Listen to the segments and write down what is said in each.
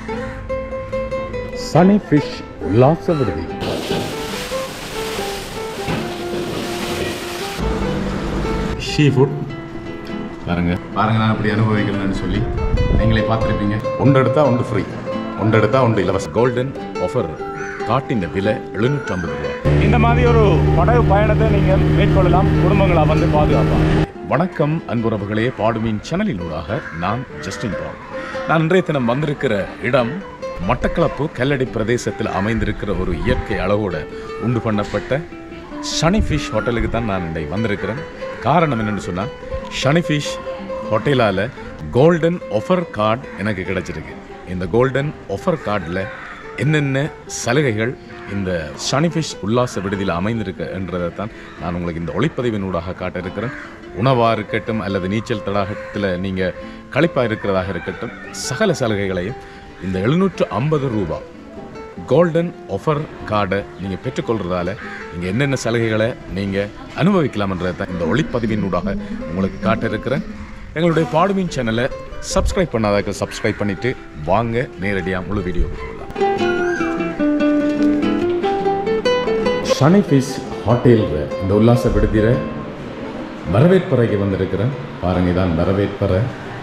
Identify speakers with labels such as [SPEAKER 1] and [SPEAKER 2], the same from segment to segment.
[SPEAKER 1] சனி fish உல்லாச விடுதி she food பாருங்க பாருங்க நான் அப்படி அனுபவிக்கிறேன்னு சொல்லி நீங்களே பார்த்துருப்பீங்க ஒன்று எடுத்தா ஒன்று ஃப்ரீ ஒன்று எடுத்தா ஒன்று இலவச கோல்டன் ஆஃபர் காட்டின் விலை எழுநூற்றி ஐம்பது ரூபா
[SPEAKER 2] இந்த மாதிரி ஒரு படகு பயணத்தை நீங்கள் மேற்கொள்ளலாம் குடும்பங்களா வந்து பாதுகாப்பாங்க
[SPEAKER 1] வணக்கம் அன்புறவுகளே பாடுமீன் சேனலினூடாக நான் ஜஸ்டின் பால் நான் இன்றைய தினம் வந்திருக்கிற இடம் மட்டக்களப்பு கல்லடி பிரதேசத்தில் அமைந்திருக்கிற ஒரு இயற்கை அளவோட உண்டு பண்ணப்பட்ட ஷனி ஃபிஷ் ஹோட்டலுக்கு தான் நான் இன்றைக்கு வந்திருக்கிறேன் காரணம் என்னன்னு சொன்னால் ஷனி ஃபிஷ் ஹோட்டலால் கோல்டன் ஆஃபர் கார்டு எனக்கு கிடைச்சிருக்கு இந்த கோல்டன் ஆஃபர் கார்டில் என்னென்ன சலுகைகள் இந்த ஷனிஃபிஷ் உல்லாச விடுதியில் அமைந்திருக்கு என்றதை தான் நான் உங்களுக்கு இந்த ஒளிப்பதிவினூடாக காட்ட இருக்கிறேன் உணவாக இருக்கட்டும் அல்லது நீச்சல் தடாகத்தில் நீங்கள் களைப்பாக இருக்கிறதாக இருக்கட்டும் சகல சலுகைகளையும் இந்த எழுநூற்று ஐம்பது ரூபா கோல்டன் ஆஃபர் கார்டை நீங்கள் பெற்றுக்கொள்றதால நீங்கள் என்னென்ன சலுகைகளை நீங்கள் அனுபவிக்கலாம்ன்றதை தான் இந்த ஒளிப்பதிவினூடாக உங்களுக்கு காட்ட இருக்கிறேன் எங்களுடைய பாடுமீன் சேனலை சப்ஸ்கிரைப் பண்ணாதாக்க சப்ஸ்கிரைப் பண்ணிவிட்டு வாங்க நேரடியாக முழு வீடியோ போகலாம் ஷனி ஃபிஷ் ஹோட்டலில் இந்த உல்லாச விடுதியில் வரவேற்பறைக்கு வந்திருக்கிறேன் பாருங்க இதான் வரவேற்பறை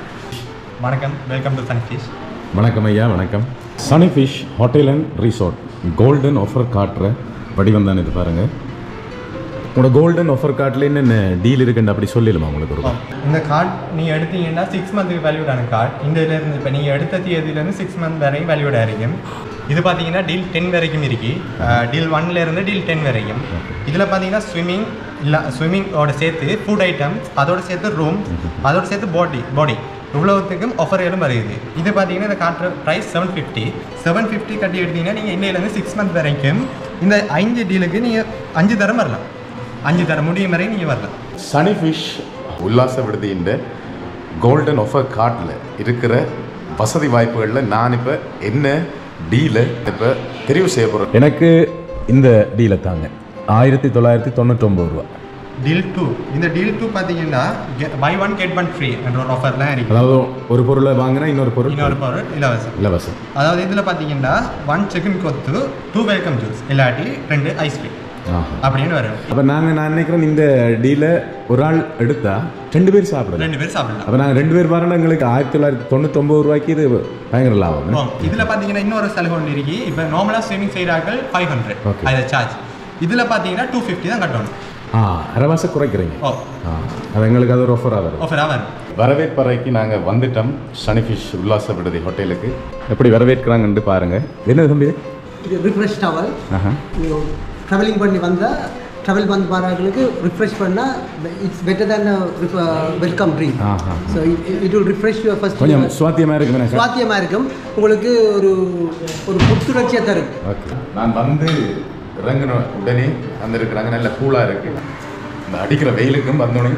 [SPEAKER 3] வணக்கம் வெல்கம் டு சன் ஃபிஷ்
[SPEAKER 1] வணக்கம் ஐயா வணக்கம் Sunny fish hotel and resort golden offer காட்டுற வடிவம் தான் இது பாருங்க உங்களோட கோல்டன் ஆஃபர் கார்டில் என்னென்ன டீல் இருக்குன்னு அப்படி சொல்லிடுமா உங்களுக்கு ஒரு
[SPEAKER 3] இந்த கார்டு நீங்கள் எடுத்தீங்கன்னா சிக்ஸ் மந்த்துக்கு வேல்யூடான கார்டு இந்த இருந்து இப்போ நீங்கள் எடுத்த தேதியிலேருந்து சிக்ஸ் மந்த் வரைக்கும் வேல்யூடாக இருக்கும் இது பார்த்தீங்கன்னா டீல் டென் வரைக்கும் இருக்கு டீல் ஒன்லேருந்து டீல் டென் வரைக்கும் இதில் பார்த்தீங்கன்னா ஸ்விம்மிங் இல்லை ஸ்விம்மிங்கோட சேர்த்து ஃபுட் ஐட்டம்ஸ் அதோட சேர்த்து ரூம் அதோட சேர்த்து பாடி பாடி இவ்வளோத்துக்கும் ஆஃபர்களும் வருது இது பார்த்தீங்கன்னா இந்த காட்டுற price seven fifty seven fifty கட்டி எடுத்தீங்கன்னா நீங்கள் இன்னையிலேருந்து சிக்ஸ் மந்த் வரைக்கும் இந்த அஞ்சு டீலுக்கு நீங்கள் அஞ்சு தரம் வரலாம் அஞ்சு தரம் முடியும் வரை நீங்கள் வரலாம்
[SPEAKER 1] சனி ஃபிஷ் உல்லாச விடுதியின் கோல்டன் ஆஃபர் கார்டில் இருக்கிற வசதி வாய்ப்புகளில் நான் இப்போ என்ன டீலை இப்போ தெரிவு செய்ய போகிறேன் எனக்கு இந்த டீலை தாங்க ஆயிரத்தி தொள்ளாயிரத்தி தொண்ணூற்றொம்பது ரூபா
[SPEAKER 3] டீல் டூ இந்த டீல் டூ பார்த்தீங்கன்னா buy one get one free என்ற ஒரு ஆஃபர்லாம் இருக்கு
[SPEAKER 1] அதாவது ஒரு பொருளை வாங்கினா இன்னொரு பொருள்
[SPEAKER 3] இன்னொரு பொருள் இலவசம்
[SPEAKER 1] இலவசம்
[SPEAKER 3] அதாவது இதில் பார்த்தீங்கன்னா one chicken kottu two welcome juice இல்லாட்டி ரெண்டு ஐஸ்கிரீம்
[SPEAKER 1] ஆஹா
[SPEAKER 3] அப்படின்னு வரும்
[SPEAKER 1] அப்போ நாங்கள் நான் நினைக்கிறேன் இந்த டீலை ஒரு ஆள் எடுத்தா ரெண்டு பேர் சாப்பிடலாம்
[SPEAKER 3] ரெண்டு பேர் சாப்பிடலாம்
[SPEAKER 1] அப்போ நாங்கள் ரெண்டு பேர் வரணும் எங்களுக்கு ஆயிரத்தி தொள்ளாயிரத்தி தொண்ணூத்தொம்பது ரூபாய்க்கு இது பயங்கர லாபம்
[SPEAKER 3] ஆ, இதுல பாத்தீங்கன்னா இன்னொரு சலுகை ஒன்று இருக்கு இப்போ நார்மலாக ஸ்விமிங் செய்கிறார்கள் ஃபைவ் ஹண்ட்ரட்
[SPEAKER 1] Okay.
[SPEAKER 3] அது சார்ஜ் இதுல பாத்தீங்கன்னா டூ ஃபிஃப்டி தான் கட்டணும்
[SPEAKER 1] ஆ அரவாச குறைக்கிறீங்க
[SPEAKER 3] ஓ
[SPEAKER 1] ஆ அது எங்களுக்கு அது ஒரு ஆஃபராக வரும்
[SPEAKER 3] ஆஃபராக வரும்
[SPEAKER 1] வரவேற்பறைக்கு நாங்கள் வந்துட்டோம் சனிஃபிஷ் உல்லாச விடுதி ஹோட்டலுக்கு எப்படி வரவேற்கிறாங்கன்னு பாருங்க என்ன தம்பி
[SPEAKER 4] இது ரிஃப்ரெஷ் டவல்
[SPEAKER 1] ஆஹா
[SPEAKER 4] ட்ராவலிங் பண்ணி வந்தால் ட்ராவல் பண்ணி போகிறவங்களுக்கு ரிஃப்ரெஷ் பண்ணால் it's better than welcome drink
[SPEAKER 1] ஆஹா.
[SPEAKER 4] So it will refresh your first
[SPEAKER 1] கொஞ்சம் சுவாத்தியமாக இருக்கு எனக்கு
[SPEAKER 4] சுவாத்தியமாக இருக்கும் உங்களுக்கு ஒரு ஒரு புத்துணர்ச்சியை தரும்
[SPEAKER 1] ஓகே நான் வந்து இறங்கின உடனே வந்திருக்கிறாங்க நல்ல கூலாக இருக்கு இந்த அடிக்கிற வெயிலுக்கும் வந்தோடனே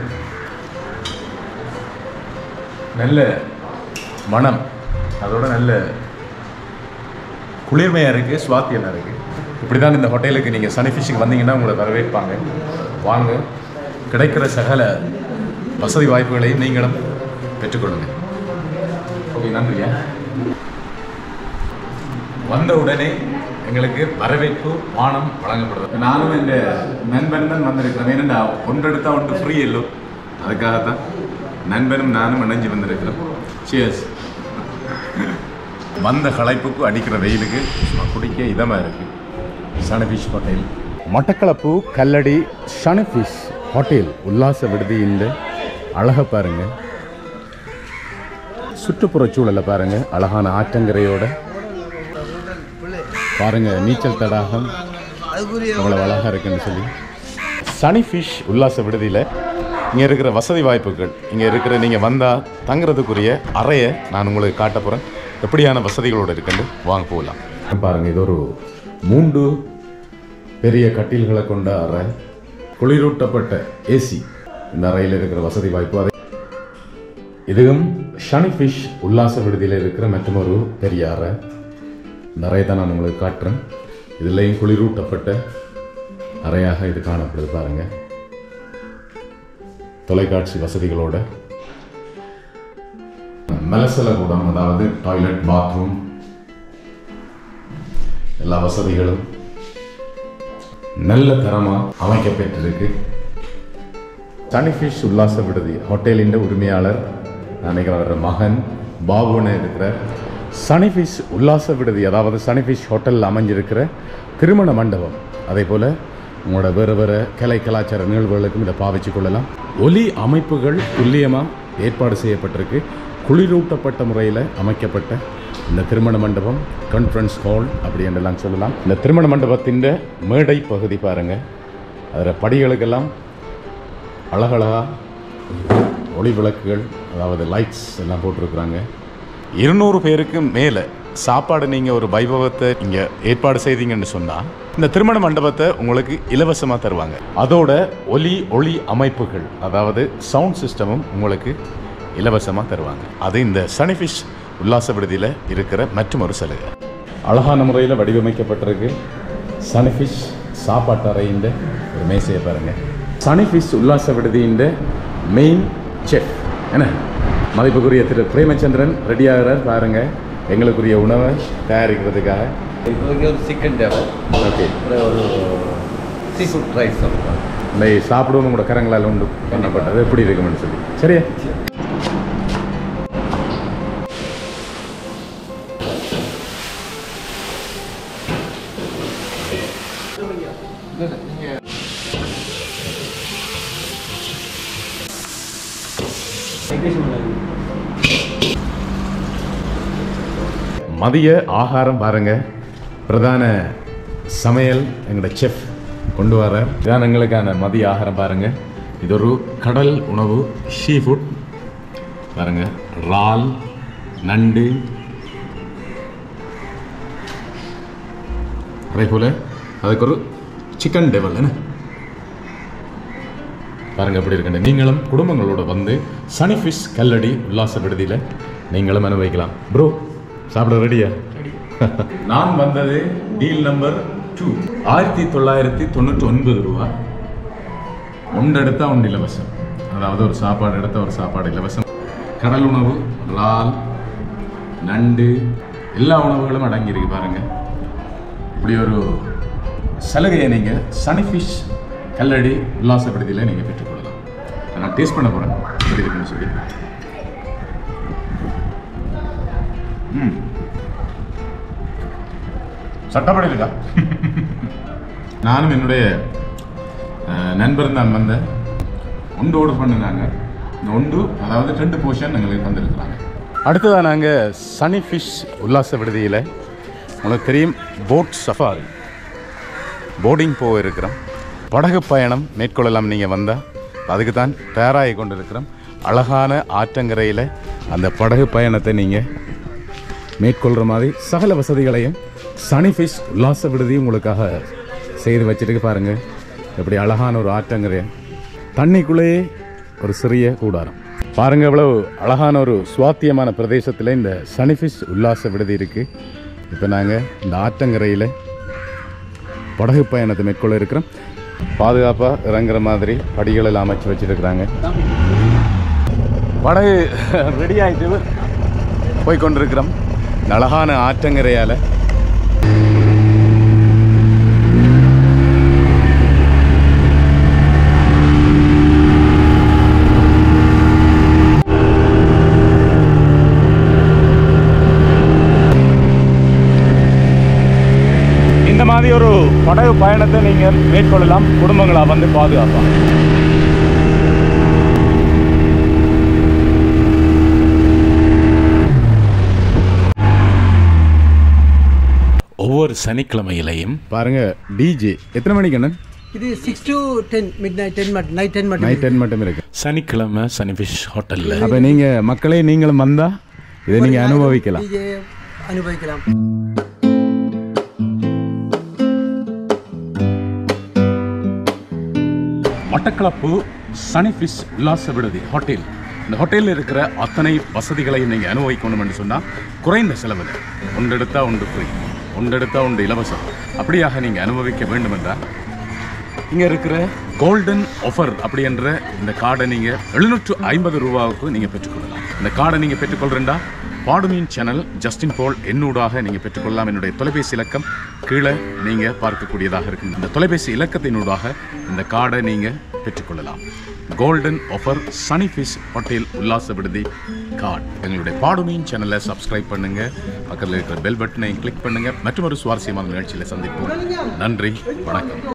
[SPEAKER 1] நல்ல மனம் அதோட நல்ல குளிர்மையாக இருக்குது சுவாத்தியமாக இருக்குது இப்படி தான் இந்த ஹோட்டலுக்கு நீங்கள் சனி ஃபிஷ்ஷுக்கு வந்தீங்கன்னா உங்களை வரவேற்பாங்க வாங்க கிடைக்கிற சகல வசதி வாய்ப்புகளையும் நீங்களும் பெற்றுக்கொள்ளுங்க ஓகே நன்றியா வந்த உடனே எங்களுக்கு வரவேற்பு பானம் வழங்கப்படுது நானும் என் நண்பன் தான் வந்திருக்கிறேன் ஏன்னா ஒன்றெடுத்தா ஒன்று ஃப்ரீ இல்லோ அதுக்காகத்தான் நண்பனும் நானும் இணைஞ்சு வந்திருக்கிறோம் சியர்ஸ் வந்த களைப்புக்கு அடிக்கிற வெயிலுக்கு சும்மா குடிக்க இதமாக இருக்கு Sunfish hotel Batticaloa Kallady Sunfish hotel உல்லாச விடுதியின் அழகை பாருங்க சுற்றுப்புற சூழலை பாருங்க அழகான ஆற்றங்கரையோட பாருங்க நீச்சல் தடாகம் அவ்வளோ அழகாக இருக்குன்னு சொல்லி சனி ஃபிஷ் உல்லாச விடுதியில் இங்கே இருக்கிற வசதி வாய்ப்புகள் இங்கே இருக்கிற நீங்கள் வந்தால் தங்குறதுக்குரிய அறையை நான் உங்களுக்கு காட்ட போகிறேன் எப்படியான வசதிகளோடு இருக்குன்னு வாங்க போகலாம் பாருங்க இது ஒரு மூன்று பெரிய கட்டில்களை கொண்ட அறை குளிரூட்டப்பட்ட ஏசி இந்த அறையில் இருக்கிற வசதி வாய்ப்பு அதை இதுவும் ஷனி ஃபிஷ் உல்லாச விடுதியில் இருக்கிற மற்றொரு பெரிய அறை நிறைய தான் நான் உங்களுக்கு காட்டுறேன் இதுலேயும் குளிரூட்டப்பட்ட அறையாக இது காணப்படுது பாருங்க தொலைக்காட்சி வசதிகளோட மலசல கூடம் அதாவது டாய்லெட் பாத்ரூம் எல்லா வசதிகளும் நல்ல தரமாக அமைக்கப்பட்டிருக்கு சனிஃபிஷ் உல்லாச விடுதி ஹோட்டலின் உரிமையாளர் நான் நினைக்கிறேன் அவரோட மகன் பாபுன்னு இருக்கிற சனிஃபிஷ் உல்லாச விடுதி அதாவது சனிஃபிஷ் ஹோட்டலில் அமைஞ்சிருக்கிற திருமண மண்டபம் அதே போல் உங்களோட வேறு வேறு கலை கலாச்சார நிகழ்வுகளுக்கும் இதை பாவிச்சு கொள்ளலாம் ஒலி அமைப்புகள் துல்லியமாக ஏற்பாடு செய்யப்பட்டிருக்கு குளிரூட்டப்பட்ட முறையில் அமைக்கப்பட்ட இந்த திருமண மண்டபம் கான்ஃபரன்ஸ் ஹால் அப்படி என்றெல்லாம் சொல்லலாம் இந்த திருமண மண்டபத்தின் மேடை பகுதி பாருங்கள் அதில் படிகளுக்கெல்லாம் அழகழகா ஒளி விளக்குகள் அதாவது லைட்ஸ் எல்லாம் போட்டிருக்கிறாங்க இருநூறு பேருக்கு மேலே சாப்பாடு நீங்கள் ஒரு வைபவத்தை இங்கே ஏற்பாடு செய்தீங்கன்னு சொன்னால் இந்த திருமண மண்டபத்தை உங்களுக்கு இலவசமாக தருவாங்க அதோட ஒலி ஒளி அமைப்புகள் அதாவது சவுண்ட் சிஸ்டமும் உங்களுக்கு இலவசமாக தருவாங்க அது இந்த சனிஃபிஷ் உல்லாச விடுதியில் இருக்கிற மற்றும் ஒரு சலுகை அழகான முறையில் வடிவமைக்கப்பட்டிருக்கு சனிஃபிஷ் சாப்பாட்டு அறையின் ஒரு மேசையை பாருங்கள் சனிஃபிஷ் உல்லாச விடுதியின் மெயின் செஃப் என்ன மதிப்புக்குரிய திரு பிரேமச்சந்திரன் ரெடி ஆகிறார் பாருங்க எங்களுக்குரிய உணவை தயாரிக்கிறதுக்காக
[SPEAKER 5] இப்போதைக்கு ஒரு சிக்கன் தேவை
[SPEAKER 1] ஓகே
[SPEAKER 5] அப்புறம் ஒரு சீ ஃபுட் ரைஸ் சாப்பிடுவோம்
[SPEAKER 1] இந்த சாப்பிடுவோம் உங்களோட கரங்களால் உண்டு பண்ணப்பட்டது எப்படி இருக்குமென்னு சொல்லி சரியா மதிய ஆகாரம் பாருங்க பிரதான சமையல் எங்களோட செஃப் கொண்டு வர இதான் எங்களுக்கான மதிய ஆகாரம் பாருங்க இது ஒரு கடல் உணவு ஷீ ஃபுட் பாருங்க இறால் நண்டு அதே போல் அதுக்கு ஒரு சிக்கன் டெவல் என்ன பாருங்க எப்படி இருக்குன்னு நீங்களும் குடும்பங்களோட வந்து சனி ஃபிஷ் கல்லடி உல்லாச விடுதியில் நீங்களும் அனுபவிக்கலாம் ப்ரோ சாப்பிட ரெடியா நான் வந்தது டீல் நம்பர் டூ ஆயிரத்தி தொள்ளாயிரத்தி தொண்ணூற்றி ஒன்பது ரூபா ஒன்று எடுத்தா ஒன்று இலவசம் அதாவது ஒரு சாப்பாடு எடுத்த ஒரு சாப்பாடு இலவசம் கடல் உணவு இறால் நண்டு எல்லா உணவுகளும் அடங்கியிருக்கு பாருங்க இப்படி ஒரு சலுகையை நீங்கள் சனிஃபிஷ் கல்லடி உல்லாச விடுதியில் நீங்கள் பெற்றுக்கொள்ளலாம் நான் டேஸ்ட் பண்ண போகிறேன் எப்படி இருக்குன்னு சொல்லி ம் சட்டப்படி இருக்கா நானும் என்னுடைய அஹ், நண்பர் தான் வந்தேன் ஒன்று ஆர்டர் பண்ணினாங்க இந்த ஒன்று அதாவது ரெண்டு போர்ஷன் எங்களுக்கு வந்திருக்கிறாங்க அடுத்ததாக நாங்கள் சனி ஃபிஷ் உல்லாச விடுதியில் உங்களுக்கு தெரியும் போட் சஃபாரி போர்டிங் போக இருக்கிறோம் படகு பயணம் மேற்கொள்ளலாம் நீங்கள் வந்தால் அதுக்கு தான் தயாராகி கொண்டு இருக்கிறோம் அழகான ஆற்றங்கரையில் அந்த படகு பயணத்தை நீங்கள் மேற்கொள்கிற மாதிரி சகல வசதிகளையும் சனி ஃபிஷ் உல்லாச விடுதி உங்களுக்காக செய்து வச்சுட்டு பாருங்கள் எப்படி அழகான ஒரு ஆற்றங்கரை தண்ணிக்குள்ளேயே ஒரு சிறிய கூடாரம் பாருங்க எவ்வளவு அழகான ஒரு சுவாத்தியமான பிரதேசத்தில் இந்த சனிஃபிஷ் உல்லாச விடுதி இருக்குது இப்போ நாங்கள் இந்த ஆற்றங்கரையில் படகு பயணத்தை மேற்கொள்ள இருக்கிறோம் பாதுகாப்பாக இறங்குற மாதிரி படிகள் எல்லாம் அமைச்சு வச்சிருக்கிறாங்க படகு ரெடி ஆகிட்டு போய் கொண்டிருக்கிறோம் இந்த அழகான ஆற்றங்கரையால்
[SPEAKER 2] இந்த மாதிரி ஒரு படகு பயணத்தை நீங்கள் மேற்கொள்ளலாம் குடும்பங்களாக வந்து பாதுகாப்பாக
[SPEAKER 1] ஒவ்வொரு சனிக்கிழமையிலையும் பாருங்க டிஜே எத்தனை மணிக்கு அண்ணன்
[SPEAKER 4] இது six to ten midnight ten மட்டும் நைட் டென் மட்டும்
[SPEAKER 1] நைட் டென் மட்டும் இருக்கு
[SPEAKER 6] சனிக்கிழமை சனிஃபிஷ் ஹோட்டலில்
[SPEAKER 1] அப்போ நீங்கள் மக்களே நீங்களும் வந்தா இதை நீங்கள் அனுபவிக்கலாம்
[SPEAKER 4] DJ அனுபவிக்கலாம்
[SPEAKER 1] மட்டக்களப்பு சனிஃபிஷ் உல்லாச விடுதி ஹோட்டல் இந்த ஹோட்டலில் இருக்கிற அத்தனை வசதிகளையும் நீங்கள் அனுபவிக்கணும் என்று சொன்னால் குறைந்த செலவில் ஒன்று எடுத்தால் ஒன்று ஃப்ரீ ஒன்று எடுத்தால் ஒன்று இலவசம் அப்படியாக நீங்கள் அனுபவிக்க வேண்டும் என்றால் இங்கே இருக்கிற கோல்டன் ஆஃபர் அப்படி என்ற இந்த கார்டை நீங்கள் எழுநூற்று ஐம்பது ரூபாவுக்கு நீங்கள் பெற்றுக்கொள்ளலாம் இந்த கார்டை நீங்கள் பெற்றுக்கொள்றேன்டா பாடுமீன் சேனல் ஜஸ்டின் போல் என்னூடாக நீங்கள் பெற்றுக்கொள்ளலாம் என்னுடைய தொலைபேசி இலக்கம் கீழே நீங்கள் பார்க்கக்கூடியதாக இருக்கும் இந்த தொலைபேசி இலக்கத்தினூடாக இந்த கார்டை நீங்கள் பெற்றுக்கொள்ளலாம் golden offer Sunny fish hotel உல்லாச விடுதி கார்டு எங்களுடைய பாடுமீன் சேனலை சப்ஸ்கிரைப் பண்ணுங்க பக்கத்தில் இருக்கிற பெல் பட்டனை கிளிக் பண்ணுங்க மற்றும் ஒரு சுவாரஸ்யமான நிகழ்ச்சியில் சந்திப்போம் நன்றி வணக்கம்